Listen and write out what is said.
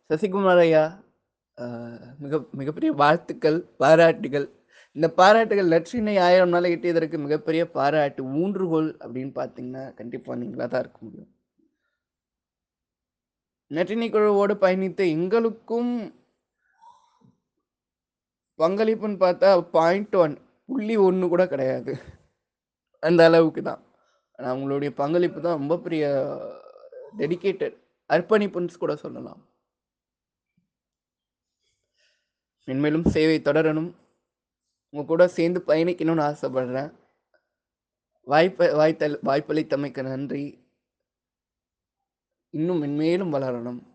சசிகுமார் ஐயா ஆ, மிக மிகப்பெரிய வாழ்த்துக்கள் பாராட்டுகள் இந்த பாராட்டுகள் லட்சினை ஆயிரம் நாளை எட்டியதற்கு மிகப்பெரிய பாராட்டு ஊன்றுகோல் அப்படின்னு பார்த்தீங்கன்னா கண்டிப்பாக நீங்களாக தான் இருக்க முடியும் நற்றினை குழுவோடு பயணித்த எங்களுக்கும் பங்களிப்புன்னு பார்த்தா பாயிண்ட் ஒன் புள்ளி ஒன்று கூட கிடையாது அந்த அளவுக்கு தான் ஆனா அவங்களுடைய பங்களிப்பு தான் ரொம்ப பெரிய டெடிகேட்டட் அர்ப்பணிப்புன்னு கூட சொல்லலாம் மென்மேலும் சேவை தொடரணும் உங்க கூட சேர்ந்து பயணிக்கணும்னு ஆசைப்படுறேன் வாய்ப்பை வாய்த்தல் வாய்ப்பளித்தமைக்கு நன்றி இன்னும் மென்மேலும் வளரணும்